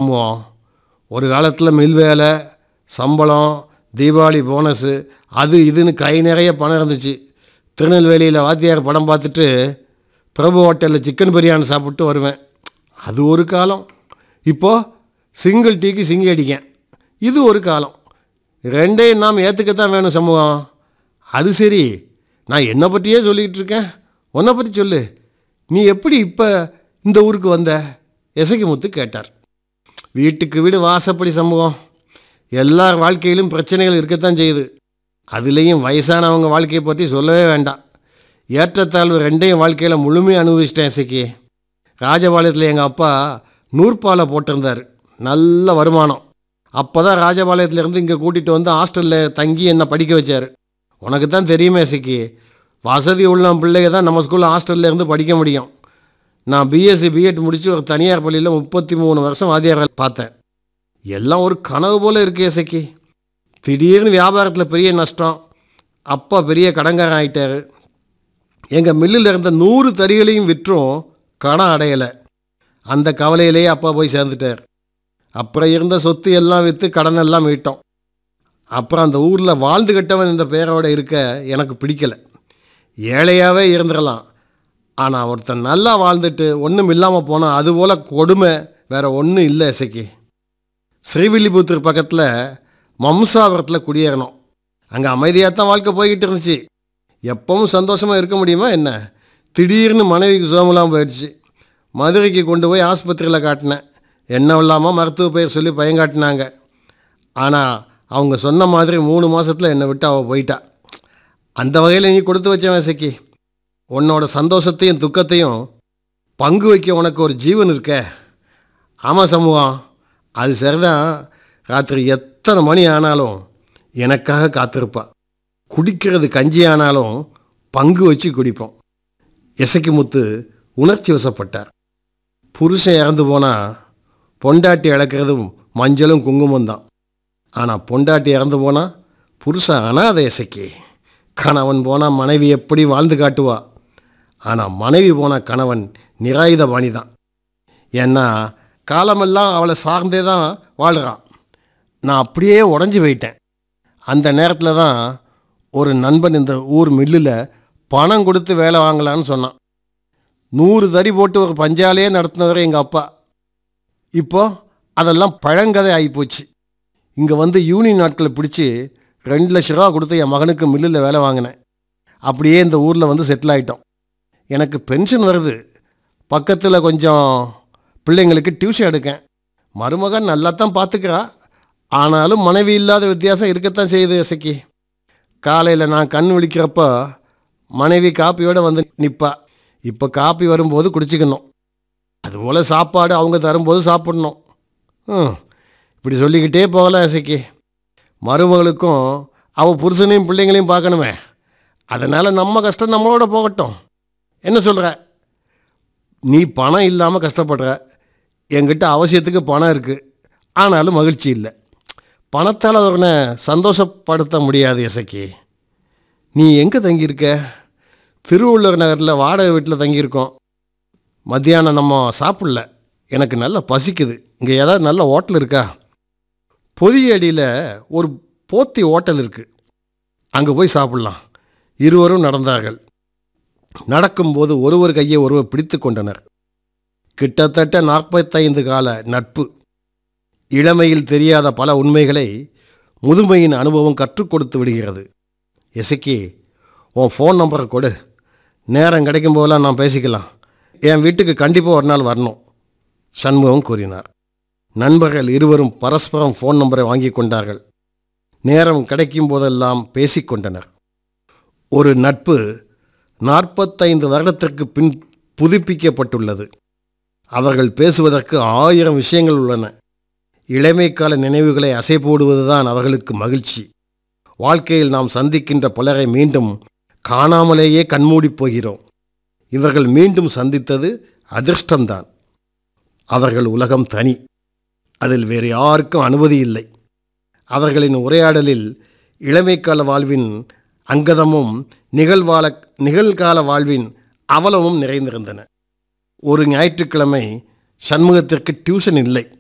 சமூகம் ஒரு காலத்தில் மில் வேலை சம்பளம் தீபாவளி போனஸு அது இதுன்னு கை நிறைய பணம் இருந்துச்சு திருநெல்வேலியில் வாத்தியார் படம் பார்த்துட்டு பிரபு ஹோட்டலில் சிக்கன் பிரியாணி சாப்பிட்டு வருவேன் அது ஒரு காலம் இப்போது சிங்கிள் டீக்கு சிங்கி அடிக்கேன் இது ஒரு காலம் ரெண்டையும் நாம் ஏற்றுக்கத்தான் வேணும் சமூகம் அது சரி நான் என்னை பற்றியே சொல்லிக்கிட்டு இருக்கேன் உன்னை பற்றி சொல்லு நீ எப்படி இப்போ இந்த ஊருக்கு வந்த எசகி முத்து கேட்டார் வீட்டுக்கு வீடு வாசப்படி சமூகம் எல்லார் வாழ்க்கையிலும் பிரச்சனைகள் இருக்கத்தான் செய்யுது அதுலேயும் வயசானவங்க வாழ்க்கையை பற்றி சொல்லவே வேண்டாம் ஏற்றத்தாழ்வு ரெண்டையும் வாழ்க்கையில் முழுமையாக அனுபவிச்சிட்டேன் இசைக்கு ராஜபாளையத்தில் எங்கள் அப்பா நூற்பாலை போட்டிருந்தார் நல்ல வருமானம் அப்போ தான் ராஜபாளையத்துலேருந்து இங்கே கூட்டிகிட்டு வந்து ஹாஸ்டலில் தங்கி என்னை படிக்க வச்சார் உனக்கு தான் தெரியுமே இசைக்கு வசதி உள்ள பிள்ளைங்க தான் நம்ம ஸ்கூலில் ஹாஸ்டல்ல இருந்து படிக்க முடியும் நான் பிஎஸ்சி பிஎட் முடித்து ஒரு தனியார் பள்ளியில் முப்பத்தி மூணு வருஷம் வாத்தியார் வேலை பார்த்தேன் எல்லாம் ஒரு கனவு போல் இருக்கு இசைக்கு திடீர்னு வியாபாரத்தில் பெரிய நஷ்டம் அப்பா பெரிய கடங்காரன் ஆகிட்டாரு எங்கள் மில்லில் இருந்த நூறு தறிகளையும் விற்றும் கடன் அடையலை அந்த கவலையிலேயே அப்பா போய் சேர்ந்துட்டார் அப்புறம் இருந்த சொத்து எல்லாம் விற்று கடன் எல்லாம் மீட்டோம் அப்புறம் அந்த ஊரில் வாழ்ந்து கட்டவன் இந்த பேரோட இருக்க எனக்கு பிடிக்கலை ஏழையாகவே இருந்துடலாம் ஆனால் ஒருத்தன் நல்லா வாழ்ந்துட்டு ஒன்றும் இல்லாமல் போனால் அதுபோல் கொடுமை வேற ஒன்றும் இல்லை இசைக்கு ஸ்ரீவில்லிபுத்தூர் பக்கத்தில் மம்சாபுரத்தில் குடியேறணும் அங்கே அமைதியாக தான் வாழ்க்கை போய்கிட்டு இருந்துச்சு எப்பவும் சந்தோஷமாக இருக்க முடியுமா என்ன திடீர்னு மனைவிக்கு சோமலாம் போயிடுச்சு மதுரைக்கு கொண்டு போய் ஆஸ்பத்திரியில் காட்டினேன் என்ன இல்லாமல் மருத்துவ பெயர் சொல்லி பயங்காட்டினாங்க ஆனால் அவங்க சொன்ன மாதிரி மூணு மாதத்தில் என்னை விட்டு அவள் போயிட்டா அந்த வகையில் நீ கொடுத்து வச்சவன் இசைக்கு உன்னோட சந்தோஷத்தையும் துக்கத்தையும் பங்கு வைக்க உனக்கு ஒரு ஜீவன் இருக்க ஆமாம் சமூகம் அது சரிதான் ராத்திரி எத்தனை மணி ஆனாலும் எனக்காக காத்திருப்பா குடிக்கிறது கஞ்சி ஆனாலும் பங்கு வச்சு குடிப்போம் இசைக்கு முத்து உணர்ச்சி வசப்பட்டார் புருஷன் இறந்து போனால் பொண்டாட்டி இழக்கிறதும் மஞ்சளும் குங்குமம் தான் ஆனால் பொண்டாட்டி இறந்து போனால் புருஷன் அனாதை இசைக்கு கணவன் போனால் மனைவி எப்படி வாழ்ந்து காட்டுவா ஆனால் மனைவி போனால் கணவன் நிராயுத பாணி தான் ஏன்னா காலமெல்லாம் அவளை சார்ந்தே தான் வாழ்கிறான் நான் அப்படியே உடஞ்சி போயிட்டேன் அந்த நேரத்தில் தான் ஒரு நண்பன் இந்த ஊர் மில்லில் பணம் கொடுத்து வேலை வாங்கலான்னு சொன்னான் நூறு தறி போட்டு ஒரு பஞ்சாலையே நடத்தினவர் எங்கள் அப்பா இப்போ அதெல்லாம் பழங்கதை ஆகிப்போச்சு இங்கே வந்து யூனியன் நாட்களை பிடிச்சி ரெண்டு லட்ச ரூபா கொடுத்து என் மகனுக்கு மில்லில் வேலை வாங்கினேன் அப்படியே இந்த ஊரில் வந்து செட்டில் ஆகிட்டோம் எனக்கு பென்ஷன் வருது பக்கத்தில் கொஞ்சம் பிள்ளைங்களுக்கு டியூஷன் எடுக்கேன் மருமகன் நல்லா தான் பார்த்துக்கிறா ஆனாலும் மனைவி இல்லாத வித்தியாசம் இருக்கத்தான் செய்யுது இசைக்கு காலையில் நான் கண் விழிக்கிறப்ப மனைவி காப்பியோடு வந்து நிற்பா இப்போ காப்பி வரும்போது குடிச்சிக்கணும் அதுபோல் சாப்பாடு அவங்க தரும்போது சாப்பிடணும் ம் இப்படி சொல்லிக்கிட்டே போகலாம் இசைக்கு மருமகளுக்கும் அவள் புருஷனையும் பிள்ளைங்களையும் பார்க்கணுமே அதனால் நம்ம கஷ்டம் நம்மளோட போகட்டும் என்ன சொல்கிற நீ பணம் இல்லாமல் கஷ்டப்படுற என்கிட்ட அவசியத்துக்கு பணம் இருக்குது ஆனாலும் மகிழ்ச்சி இல்லை பணத்தால் அவனை சந்தோஷப்படுத்த முடியாது இசைக்கு நீ எங்கே தங்கியிருக்க திருவள்ளூர் நகரில் வாடகை வீட்டில் தங்கியிருக்கோம் மத்தியானம் நம்ம சாப்பிடல எனக்கு நல்லா பசிக்குது இங்கே ஏதாவது நல்ல ஹோட்டல் இருக்கா பொதிய அடியில் ஒரு போத்தி ஹோட்டல் இருக்குது அங்கே போய் சாப்பிட்லாம் இருவரும் நடந்தார்கள் நடக்கும்போது ஒருவர் கையை ஒருவர் பிடித்து கொண்டனர் கிட்டத்தட்ட நாற்பத்தைந்து கால நட்பு இளமையில் தெரியாத பல உண்மைகளை முதுமையின் அனுபவம் கற்றுக் கொடுத்து விடுகிறது இசைக்கு உன் ஃபோன் நம்பரை கொடு நேரம் கிடைக்கும் போதெல்லாம் நான் பேசிக்கலாம் என் வீட்டுக்கு கண்டிப்பாக ஒரு நாள் வரணும் சண்முகம் கூறினார் நண்பர்கள் இருவரும் பரஸ்பரம் ஃபோன் நம்பரை வாங்கி கொண்டார்கள் நேரம் கிடைக்கும் போதெல்லாம் பேசிக்கொண்டனர் ஒரு நட்பு நாற்பத்தைந்து வருடத்திற்கு பின் புதுப்பிக்கப்பட்டுள்ளது அவர்கள் பேசுவதற்கு ஆயிரம் விஷயங்கள் உள்ளன இளமைக்கால நினைவுகளை அசை போடுவதுதான் அவர்களுக்கு மகிழ்ச்சி வாழ்க்கையில் நாம் சந்திக்கின்ற பலரை மீண்டும் காணாமலேயே கண்மூடிப் போகிறோம் இவர்கள் மீண்டும் சந்தித்தது அதிர்ஷ்டம்தான் அவர்கள் உலகம் தனி அதில் வேறு யாருக்கும் அனுமதி இல்லை அவர்களின் உரையாடலில் இளமைக்கால வாழ்வின் அங்கதமும் நிகழ்வால நிகழ்கால வாழ்வின் அவலமும் நிறைந்திருந்தன ஒரு ஞாயிற்றுக்கிழமை சண்முகத்திற்கு டியூஷன் இல்லை